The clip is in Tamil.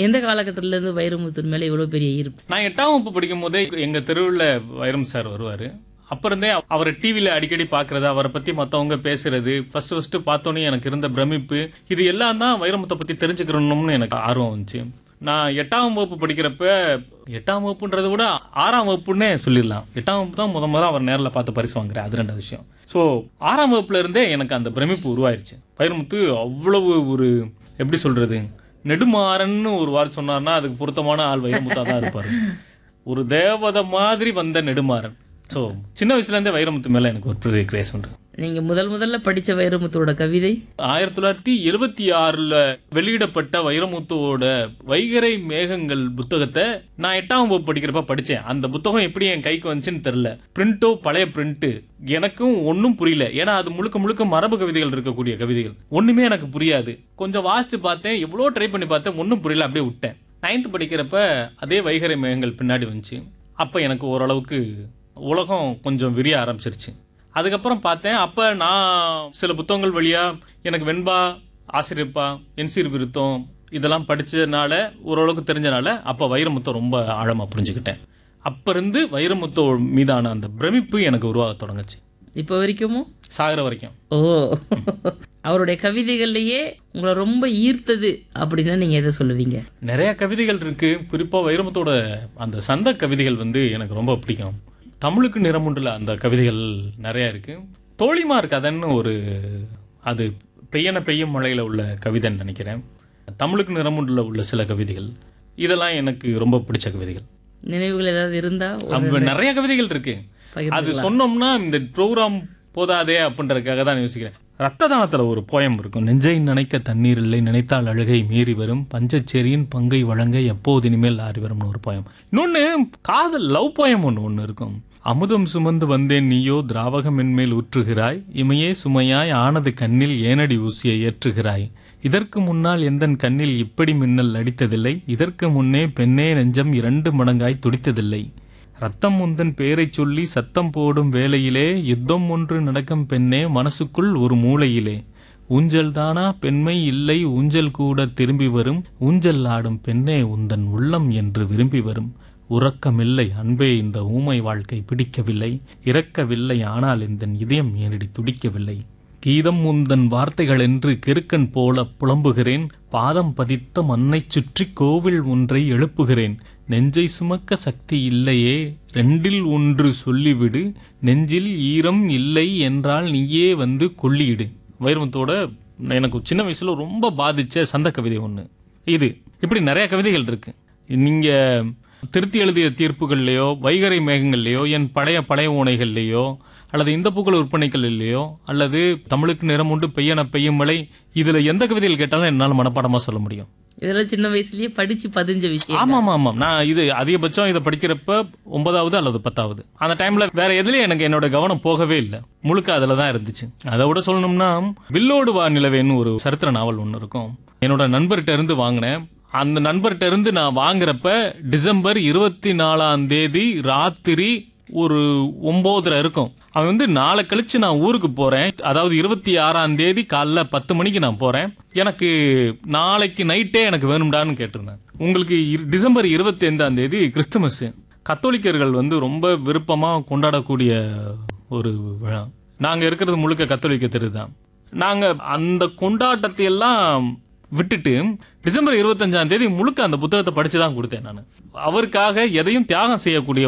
எந்த காலகட்டத்துல இருந்து வைரமுத்து மேல இவ்வளவு பெரிய ஈர்ப்பு நான் எட்டாம் வகுப்பு படிக்கும் போதே எங்க தெருவில் வைரம் சார் வருவாரு அப்ப இருந்தே அவரை டிவியில அடிக்கடி பாக்குறது அவரை பத்தி மத்தவங்க பேசுறது ஃபர்ஸ்ட் ஃபர்ஸ்ட் பார்த்தோன்னே எனக்கு இருந்த பிரமிப்பு இது எல்லாம் தான் வைரமுத்தை பத்தி தெரிஞ்சுக்கணும்னு எனக்கு ஆர்வம் வந்துச்சு நான் எட்டாம் வகுப்பு படிக்கிறப்ப எட்டாம் வகுப்புன்றதை விட ஆறாம் வகுப்புன்னே சொல்லிடலாம் எட்டாம் வகுப்பு தான் முத முதல்ல அவர் நேரில் பார்த்து பரிசு வாங்குறேன் அது ரெண்டு விஷயம் ஸோ ஆறாம் வகுப்புல இருந்தே எனக்கு அந்த பிரமிப்பு உருவாயிருச்சு வைரமுத்து அவ்வளவு ஒரு எப்படி சொல்றது நெடுமாறன்னு ஒரு வார்த்தை சொன்னார்னா அதுக்கு பொருத்தமான ஆள் வைரமுத்தா தான் இருப்பாரு ஒரு தேவதை மாதிரி வந்த நெடுமாறன் ஸோ சின்ன வயசுல இருந்தே வைரமுத்து மேல எனக்கு ஒரு பெரிய கிரேஸ் உண்டு நீங்க முதல் முதல்ல படிச்ச வைரமுத்தோட கவிதை ஆயிரத்தி தொள்ளாயிரத்தி எழுபத்தி ஆறுல வெளியிடப்பட்ட வைரமுத்துவோட வைகரை மேகங்கள் புத்தகத்தை நான் எட்டாம் வகுப்பு படிக்கிறப்ப படிச்சேன் அந்த புத்தகம் எப்படி என் கைக்கு வந்துச்சுன்னு தெரியல பிரிண்டோ பழைய பிரிண்ட் எனக்கும் ஒன்றும் புரியல ஏன்னா அது முழுக்க முழுக்க மரபு கவிதைகள் இருக்கக்கூடிய கவிதைகள் ஒண்ணுமே எனக்கு புரியாது கொஞ்சம் வாசிச்சு பார்த்தேன் எவ்வளோ ட்ரை பண்ணி பார்த்தேன் ஒன்றும் புரியல அப்படியே விட்டேன் நைன்த் படிக்கிறப்ப அதே வைகரை மேகங்கள் பின்னாடி வந்துச்சு அப்போ எனக்கு ஓரளவுக்கு உலகம் கொஞ்சம் விரிய ஆரம்பிச்சிருச்சு அதுக்கப்புறம் பார்த்தேன் அப்போ நான் சில புத்தகங்கள் வழியா எனக்கு வெண்பா ஆசிரியப்பா என்சீர் விருத்தம் இதெல்லாம் படிச்சதுனால ஓரளவுக்கு தெரிஞ்சனால அப்போ வைரமுத்தம் ரொம்ப ஆழமா புரிஞ்சுக்கிட்டேன் அப்ப இருந்து வைரமுத்தோ மீதான அந்த பிரமிப்பு எனக்கு உருவாக தொடங்குச்சு இப்போ வரைக்குமோ சாகிற வரைக்கும் ஓ அவருடைய கவிதைகள்லயே உங்களை ரொம்ப ஈர்த்தது அப்படின்னா நீங்க எதை சொல்லுவீங்க நிறைய கவிதைகள் இருக்கு குறிப்பா வைரமுத்தோட அந்த சந்த கவிதைகள் வந்து எனக்கு ரொம்ப பிடிக்கும் தமிழுக்கு நிறமுண்டுல அந்த கவிதைகள் நிறைய இருக்கு தோழிமார் கதைன்னு ஒரு அது பெய்யன பெய்யும் மழையில உள்ள கவிதைன்னு நினைக்கிறேன் தமிழுக்கு நிறமுண்டுல உள்ள சில கவிதைகள் இதெல்லாம் எனக்கு ரொம்ப பிடிச்ச கவிதைகள் நினைவுகள் ஏதாவது இருந்தா ஒரு அப்ப நிறைய கவிதைகள் இருக்கு பகிர்ந்து அது சொன்னோம்னா இந்த ப்ரோக்ராம் போதாதே அப்படின்றதுக்காக தான் யோசிக்கிறேன் ரத்த தானத்துல ஒரு போயம் இருக்கும் நெஞ்சை நினைக்க தண்ணீர் இல்லை நினைத்தால் அழுகை மீறி வரும் பஞ்சச்சேரியின் பங்கை வழங்க எப்போது இனிமேல் ஆறி வரும்னு ஒரு போயம் இன்னொன்னு காதல் லவ் போயம் ஒன்று ஒன்று இருக்கும் அமுதம் சுமந்து வந்தேன் நீயோ திராவகம் என்மேல் ஊற்றுகிறாய் இமையே சுமையாய் ஆனது கண்ணில் ஏனடி ஊசியை ஏற்றுகிறாய் இதற்கு முன்னால் எந்தன் கண்ணில் இப்படி மின்னல் அடித்ததில்லை இதற்கு முன்னே பெண்ணே நெஞ்சம் இரண்டு மடங்காய் துடித்ததில்லை ரத்தம் முந்தன் பேரைச் சொல்லி சத்தம் போடும் வேளையிலே யுத்தம் ஒன்று நடக்கும் பெண்ணே மனசுக்குள் ஒரு மூலையிலே ஊஞ்சல் தானா பெண்மை இல்லை ஊஞ்சல் கூட திரும்பி வரும் ஊஞ்சல் ஆடும் பெண்ணே உந்தன் உள்ளம் என்று விரும்பி வரும் உறக்கமில்லை அன்பே இந்த ஊமை வாழ்க்கை பிடிக்கவில்லை இறக்கவில்லை ஆனால் இந்த இதயம் ஏனடி துடிக்கவில்லை கீதம் உந்தன் வார்த்தைகள் என்று கிறுக்கன் போல புலம்புகிறேன் பாதம் பதித்த மண்ணைச் சுற்றி கோவில் ஒன்றை எழுப்புகிறேன் நெஞ்சை சுமக்க சக்தி இல்லையே ரெண்டில் ஒன்று சொல்லிவிடு நெஞ்சில் ஈரம் இல்லை என்றால் நீயே வந்து கொள்ளியிடு வைரமுத்தோட எனக்கு சின்ன வயசுல ரொம்ப பாதிச்ச சந்த கவிதை ஒண்ணு இது இப்படி நிறைய கவிதைகள் இருக்கு நீங்க திருத்தி எழுதிய தீர்ப்புகள்லையோ வைகரை மேகங்கள்லையோ என் பழைய பழைய ஓனைகள்லையோ அல்லது இந்த பூக்கள் விற்பனைகள்லையோ அல்லது தமிழுக்கு நிறம் உண்டு பெய்யன பெய்யும் மழை இதுல எந்த கவிதைகள் கேட்டாலும் என்னால் மனப்பாடமா சொல்ல முடியும் இதெல்லாம் சின்ன வயசுலயே படிச்சு பதிஞ்ச விஷயம் ஆமா ஆமா ஆமா நான் இது அதிகபட்சம் இதை படிக்கிறப்ப ஒன்பதாவது அல்லது பத்தாவது அந்த டைம்ல வேற எதுலயும் எனக்கு என்னோட கவனம் போகவே இல்லை முழுக்க அதுல தான் இருந்துச்சு அதை விட சொல்லணும்னா வில்லோடு வா நிலவேன்னு ஒரு சரித்திர நாவல் ஒன்று இருக்கும் என்னோட நண்பர்கிட்ட இருந்து வாங்கினேன் அந்த நண்பர்கிட்ட இருந்து நான் வாங்குறப்ப டிசம்பர் இருபத்தி நாலாம் தேதி ராத்திரி ஒரு ஒன்பதரை இருக்கும் அவன் வந்து நாளை கழிச்சு நான் ஊருக்கு போறேன் அதாவது இருபத்தி ஆறாம் தேதி காலைல பத்து மணிக்கு நான் போறேன் எனக்கு நாளைக்கு நைட்டே எனக்கு வேணும்டான்னு கேட்டிருந்தேன் உங்களுக்கு இரு- டிசம்பர் இருபத்தி ஐந்தாம் தேதி கிறிஸ்துமஸ் கத்தோலிக்கர்கள் வந்து ரொம்ப விருப்பமா கொண்டாடக்கூடிய ஒரு விழா நாங்க இருக்கிறது முழுக்க கத்தோலிக்க தெரு தான் நாங்க அந்த கொண்டாட்டத்தை எல்லாம் விட்டுட்டு டிசம்பர் இருபத்தஞ்சாம் தேதி முழுக்க அந்த புத்தகத்தை படிச்சு தான் கொடுத்தேன் நான் அவருக்காக எதையும் தியாகம் செய்யக்கூடிய